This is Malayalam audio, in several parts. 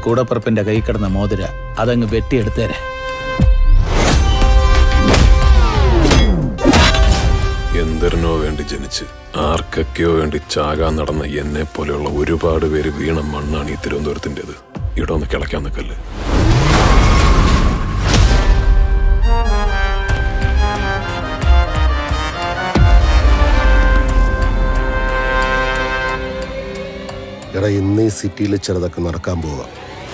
കൂടപ്പുറപ്പിന്റെ കൈ കിടന്ന മോതിര അതങ്ങ് വെട്ടിയെടുത്തേരെ എന്തിനോ വേണ്ടി ജനിച്ച് ആർക്കൊക്കെയോ വേണ്ടി ചാകാൻ നടന്ന എന്നെ പോലെയുള്ള ഒരുപാട് പേര് വീണ മണ്ണാണ് ഈ തിരുവനന്തപുരത്തിൻ്റെത് ഇവിടെ ഒന്ന് കിളയ്ക്കാൻ നിൽക്കല്ലേ എടാ ഇന്ന് ഈ സിറ്റിയിൽ ചെറുതൊക്കെ നടക്കാൻ പോവാം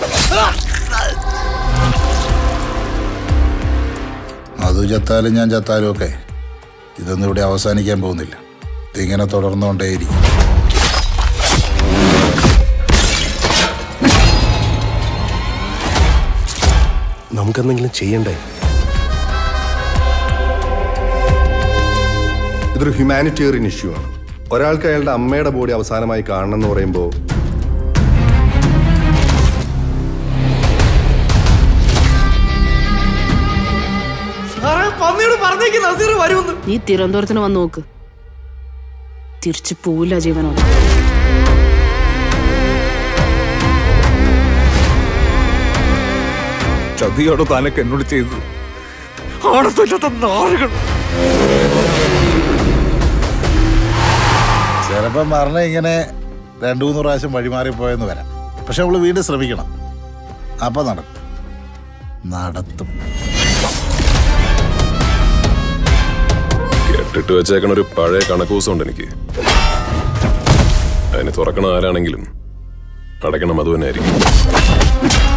മധു ചത്താലും ഞാൻ ചത്താലും ഒക്കെ ഇതൊന്നും ഇവിടെ അവസാനിക്കാൻ പോകുന്നില്ല ഇതിങ്ങനെ തുടർന്നുകൊണ്ടേയിരിക്കും നമുക്കെന്തെങ്കിലും ചെയ്യണ്ടേ ഇതൊരു ഹ്യൂമാനിറ്റേറിയൻ ഇഷ്യൂ ആണ് ഒരാൾക്ക് അയാളുടെ അമ്മയുടെ ബോഡി അവസാനമായി കാണണം എന്ന് പറയുമ്പോൾ നീ തിരുവനന്തപുരത്തിന് വന്ന് നോക്ക് തിരിച്ചു പോവില്ല ജീവനോട് ചതിയോട് താനൊക്കെ എന്നോട് ചെയ്തത് ആണത്തില്ലാത്ത നാറുകൾ ചിലപ്പം മരണ ഇങ്ങനെ രണ്ടു മൂന്ന് പ്രാവശ്യം വഴിമാറിപ്പോയെന്ന് വരാം പക്ഷെ അവള് വീണ്ടും ശ്രമിക്കണം അപ്പൊ നടക്കും നടത്തും കെട്ടിട്ട് വെച്ചേക്കണ ഒരു പഴയ കണക്കൂസുണ്ട് എനിക്ക് അതിന് തുറക്കണ ആരാണെങ്കിലും അടയ്ക്കണം അത് തന്നെ ആയിരിക്കും